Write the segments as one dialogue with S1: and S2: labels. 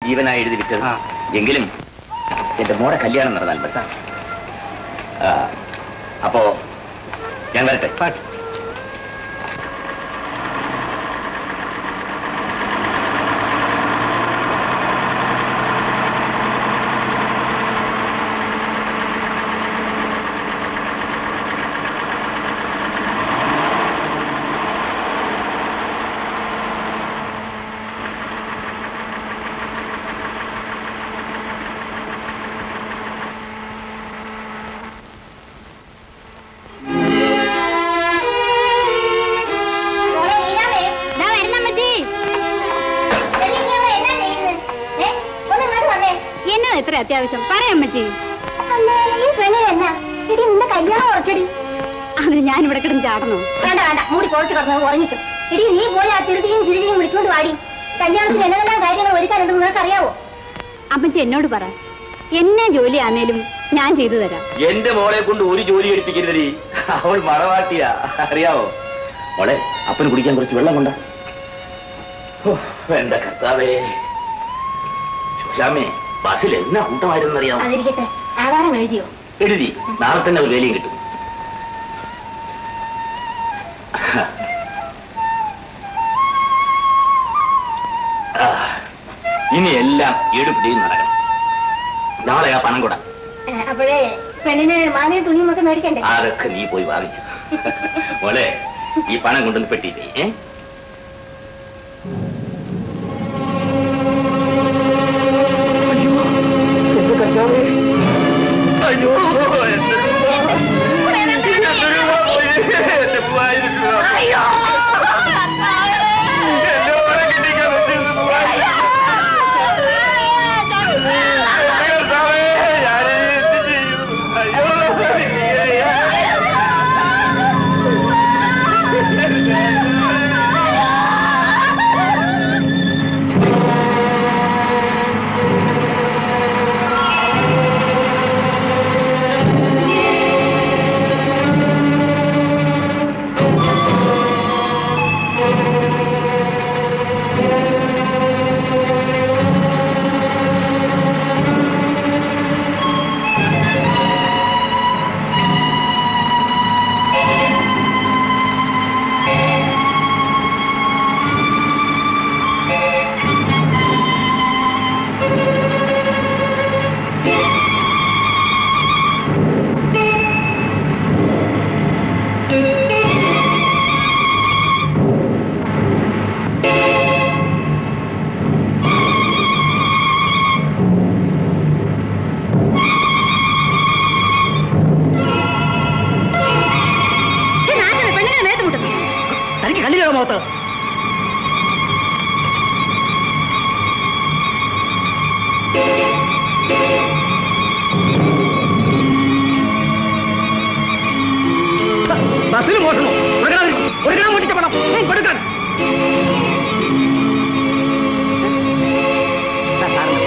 S1: ജീവനായി എഴുതി വിറ്റത് എങ്കിലും എന്റെ മോടെ കല്യാണം നടന്നാൽ മതി ആ, അപ്പോ ഞാൻ വരട്ടെ
S2: എന്നതാ ഇത്ര അത്യാവശ്യം പറയാം മച്ചി
S3: ഈ പെണ്ണിന് എന്നാ ഇടി നിന്റെ കല്യാണം ഉറച്ചടി
S2: അതിന് ഞാൻ ഇവിടെ കിടന്ന് ചാടണോ
S3: വേണ്ട വേണ്ട മൂടി പോച്ചു കിടന്നത് ഉറങ്ങിക്കും ഇടി നീ പോയി ആ തിരുതിയും തിരുതിയും വിളിച്ചുകൊണ്ട് വാടി കല്യാണത്തിന് എന്തെല്ലാം കാര്യങ്ങൾ ഒരുക്കാനുണ്ടെന്ന് നിനക്ക് അറിയാവോ
S2: അമ്മച്ചി എന്നോട് പറ എന്നാ ജോലി ആന്നേലും ഞാൻ ചെയ്തു തരാം
S1: എന്റെ മോളെ കൊണ്ട് ഒരു ജോലി എടുപ്പിക്കരുതടി അവൾ മണവാട്ടിയാ അറിയാവോ മോളെ അപ്പന് കുടിക്കാൻ കുറച്ച് വെള്ളം കൊണ്ട വേണ്ട കർത്താവേ ശോശാമേ ബസ്സിൽ എന്നാ കൂട്ടമായിരുന്നു അറിയാമോ
S3: അതിരിക്കട്ടെ ആധാരം എഴുതിയോ
S1: എഴുതി നാളെ തന്നെ ഒരു വേലയും കിട്ടും ആ, ഇനി എല്ലാം എടുപ്പിടിയും നടക്കണം നാളെ ആ പണം കൂടാ
S3: ഏ, അപ്പോഴേ പെണ്ണിന് മാലയും തുണിയും ഒക്കെ മേടിക്കണ്ടേ
S1: അതൊക്കെ നീ പോയി വാങ്ങിച്ചു മോളെ ഈ പണം കൊണ്ടുവന്ന് പെട്ടിയില്ലേ ഏ അയ്യോ എന്റെ
S3: പെണ്ണിനെ മേത്ത് മുട്ടുന്നു
S4: തനിക്ക് കല്ലിലോ മുഖത്ത് ബസ്സിൽ മോഷണോ കൊടുക്കാൻ കൊടുക്കാൻ മുട്ടിച്ച പണം ഉം, കൊടുക്കാൻ ദാ സാറിന്.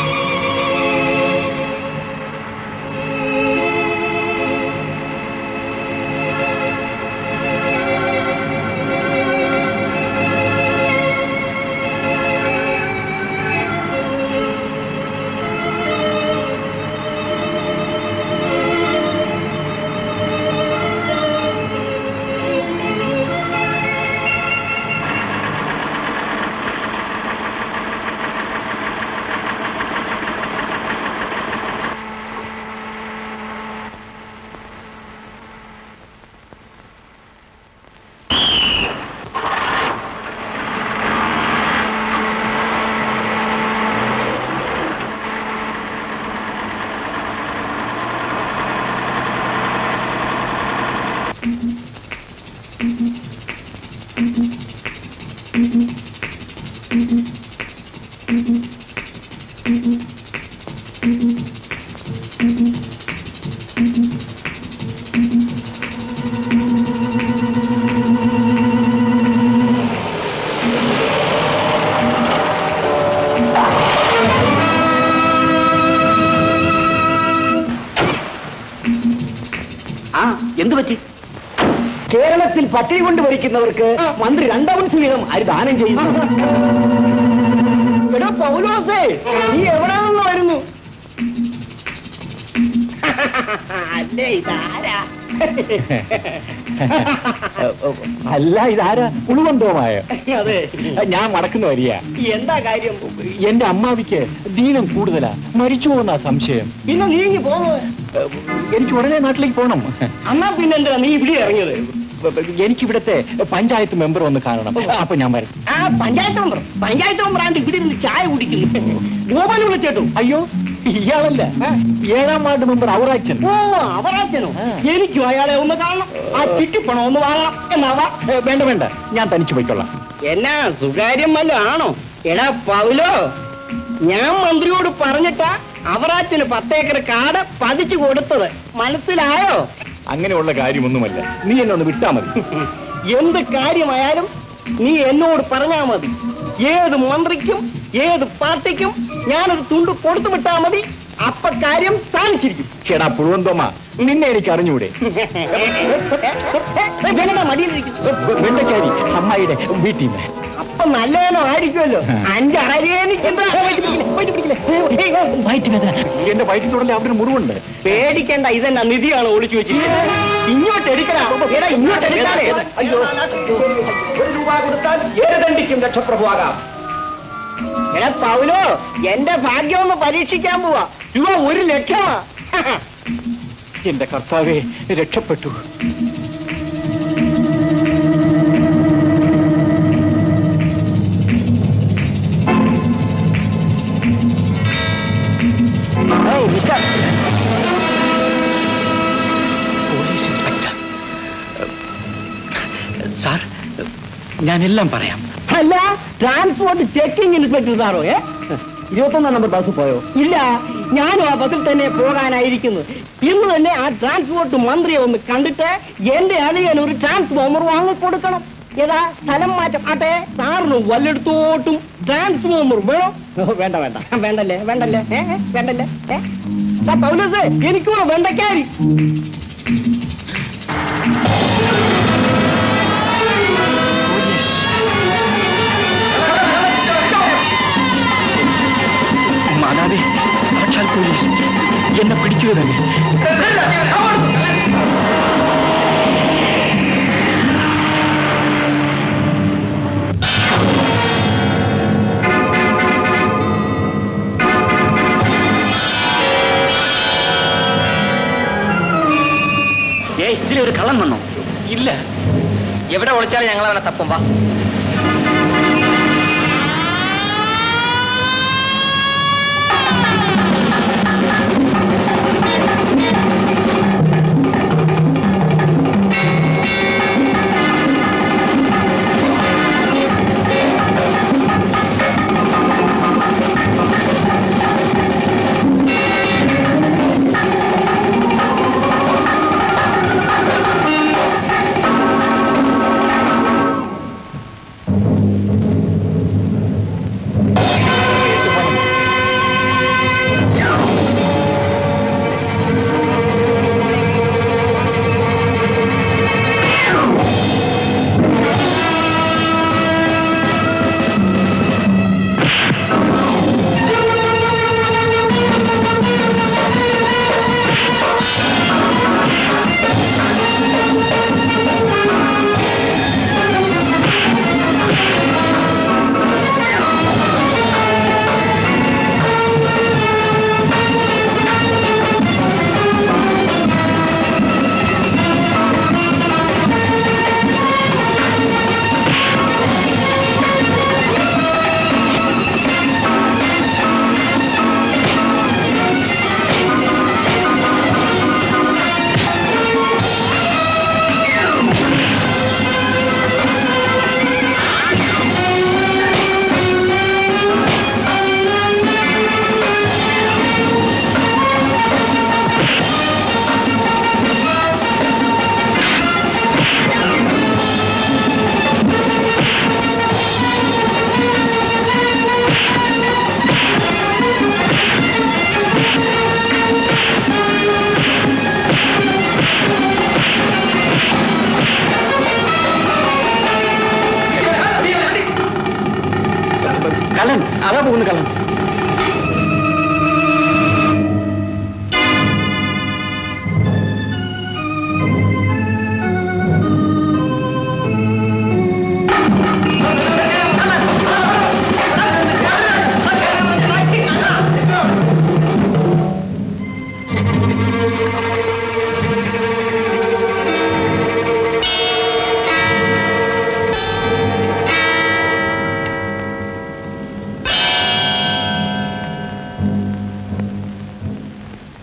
S4: ആ എന്തു പറ്റി കേരളത്തിൽ പട്ടിണി കൊണ്ട് ഭരിക്കുന്നവർക്ക് മന്ത്രി രണ്ടൗൺസ് വീതം അരി ദാനം ചെയ്യുന്നു എടോ പൗലോസേ നീ എവിടെ നിന്ന് വരുന്നു അല്ലേ ഇതാരാ
S5: അല്ല ഇതാരാ പുളുവന്തോമായ
S4: അതെ
S5: ഞാൻ മടക്കുന്ന വരിക
S4: എന്താ കാര്യം
S5: എന്റെ അമ്മാവിക്ക് ദീനം കൂടുതലാ മരിച്ചു പോകുന്ന സംശയം
S4: പിന്നെ നീങ്ങി പോകുന്നത്
S5: എനിക്ക് ഉടനെ നാട്ടിലേക്ക് പോകണം
S4: അന്നാ പിന്നെ എന്താ നീ ഇവിടെ ഇറങ്ങിയത്
S5: എനിക്കിവിടത്തെ പഞ്ചായത്ത് മെമ്പർ ഒന്ന് കാണണം അപ്പൊ ഞാൻ വരും
S4: ആ പഞ്ചായത്ത് മെമ്പർ പഞ്ചായത്ത് മെമ്പറാണ്ട് ഇവിടെ ഇരുന്ന് ചായ കുടിക്കുന്നു ഗോപാൽ വിളിച്ചേട്ടു
S5: അയ്യോ ഇയാളല്ല ഏഴാം വാർഡ് മെമ്പർ ഔറാച്ചൻ
S4: ഓ അവറാച്ചനോ
S5: ആ.
S4: എനിക്കും അയാളെ ഒന്ന് കാണണം ആ ചിട്ടിപ്പണം ഒന്ന് വാങ്ങണം എന്നാവാ
S5: ഏ, വേണ്ട വേണ്ട ഞാൻ തനിച്ചു പോയിക്കൊള്ളാം
S4: എന്നാ സുകാര്യം വല്ല ആണോ എടാ പൗലോ ഞാൻ മന്ത്രിയോട് പറഞ്ഞിട്ടാ അവറാച്ചന് പത്തേക്കർ കാട് പതിച്ചു കൊടുത്തത് മനസ്സിലായോ
S5: അങ്ങനെയുള്ള കാര്യമൊന്നുമല്ല നീ എന്നെ ഒന്ന് വിട്ടാ മതി
S4: എന്ത് കാര്യമായാലും നീ എന്നോട് പറഞ്ഞാ മതി ഏത് മന്ത്രിക്കും ഏത് പാർട്ടിക്കും ഞാനൊരു തുണ്ട് കൊടുത്തു വിട്ടാ മതി അപ്പ കാര്യം സാധിച്ചിരിക്കും
S5: ചേടാ പുളുവന്തോമ നിന്നെ എനിക്ക് അറിഞ്ഞൂടെ
S4: ഇവനെന്താ മടിയിലിരിക്കുന്നു
S5: വെണ്ടക്കാരി അമ്മായിയുടെ വീട്ടിൽ നിന്ന്
S4: അപ്പൊ നല്ലതോ ആയിരിക്കുമല്ലോ അഞ്ചരേനിക്കെന്താ
S5: വയറ്റുവേദന എന്റെ വയറ്റിൽ അവിടെ ഒരു മുറിവുണ്ട്
S4: പേടിക്കണ്ട ഇതെന്നാ നിധിയാണ് ഒളിച്ചു വെച്ചിരിക്കുന്നത് ഇങ്ങോട്ട് എടുക്കടാ എടാ ഇങ്ങോട്ട് എടുക്കാതെ അയ്യോ
S5: ഒരു രൂപ കൊടുത്താൽ ഏതണ്ടിക്കും രക്ഷപ്രഭുവാകാം
S4: എടാ പൗലോ എന്റെ ഭാഗ്യം ഒന്ന് പരീക്ഷിക്കാൻ പോവാ രൂപ ഒരു ലക്ഷമാ
S5: എന്റെ കർത്താവെ രക്ഷപ്പെട്ടു
S4: ഏയ് മിസ്റ്റർ
S5: പോലീസ് ഇൻസ്പെക്ടർ സാർ ഞാനെല്ലാം പറയാം
S4: അല്ല ട്രാൻസ്പോർട്ട് ചെക്കിംഗ് ഇൻസ്പെക്ടർ സാറോ ഏ
S5: ഇരുപത്തൊന്നാം നമ്പർ ബസ് പോയോ
S4: ഇല്ല ഞാനും ആ ബസ്സിൽ തന്നെ പോകാനായിരിക്കുന്നു ഇന്ന് തന്നെ ആ ട്രാൻസ്പോർട്ട് മന്ത്രിയെ ഒന്ന് കണ്ടിട്ട് എന്റെ അളിയൻ ഒരു ട്രാൻസ്ഫോമർ വാങ്ങിക്കൊടുക്കണം ഏതാ സ്ഥലം മാറ്റം ആട്ടെ സാറിന് വല്ലയിടത്തോട്ടും ട്രാൻസ്ഫോമർ വേണോ ഓ, വേണ്ട വേണ്ട വേണ്ടല്ലേ വേണ്ടല്ലേ ഏ ഏ, വേണ്ടല്ലേ ഏ ദാ പൗലോസേ എനിക്കൂടെ വേണ്ടക്കാരി
S5: മാതാവേ സാക്ഷാൽ പോലീസ് എന്നെ പിടിക്കുക തന്നെ
S1: ഏയ് ഇതിലൊരു കള്ളൻ വന്നോ
S5: ഇല്ല
S1: എവിടെ ഒളിച്ചാലും ഞങ്ങൾ അവനെ തപ്പും വാ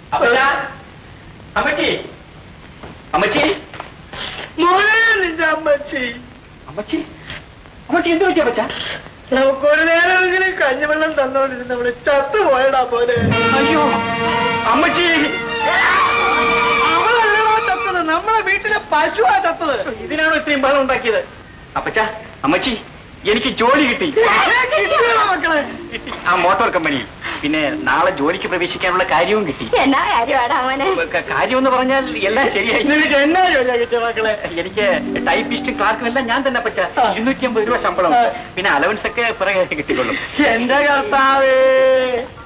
S1: അപ്പച്ചാ അമ്മച്ചി അമ്മച്ചി
S4: മോനെ നിന്റെ അമ്മച്ചി
S1: അമ്മച്ചി അമ്മച്ചി എന്ത് പറ്റിയ അപ്പച്ചാ
S4: നമുക്കൊരു നേരമെങ്കിലും കഞ്ഞിവെള്ളം തന്നോണ്ടിരുന്ന നമ്മള് ചത്തുപോയടാ പോലെ
S1: അയ്യോ അമ്മച്ചി
S4: അവളല്ലടാ ചത്തത് നമ്മളെ വീട്ടിലെ പശുവാ ചത്തത്
S1: ഇതിനാണോ ഇത്രയും ബലം ഉണ്ടാക്കിയത് അപ്പച്ചാ അമ്മച്ചി എനിക്ക് ജോലി കിട്ടി
S4: കിട്ടിയടാ മക്കളെ
S1: കിട്ടി ആ മോട്ടോർ കമ്പനിയിൽ പിന്നെ നാളെ ജോലിക്ക് പ്രവേശിക്കാനുള്ള കാര്യവും കിട്ടി
S2: എന്നാ കാര്യമാടാ മോനെ
S1: ക- കാര്യം എന്ന് പറഞ്ഞാൽ എല്ലാം ശരിയായി
S4: നിനക്ക് എന്നാ ജോലിയാ കിട്ടിയ മക്കളെ
S1: എനിക്ക് ടൈപ്പിസ്റ്റും ക്ലാർക്കും എല്ലാം ഞാൻ തന്നെ പച്ച ഇരുന്നൂറ്റി അമ്പത് രൂപ ശമ്പളം
S4: ആ.
S1: പിന്നെ അലവൻസ് ഒക്കെ പിറകെ കിട്ടിക്കൊള്ളും
S4: എന്റെ കർത്താവേ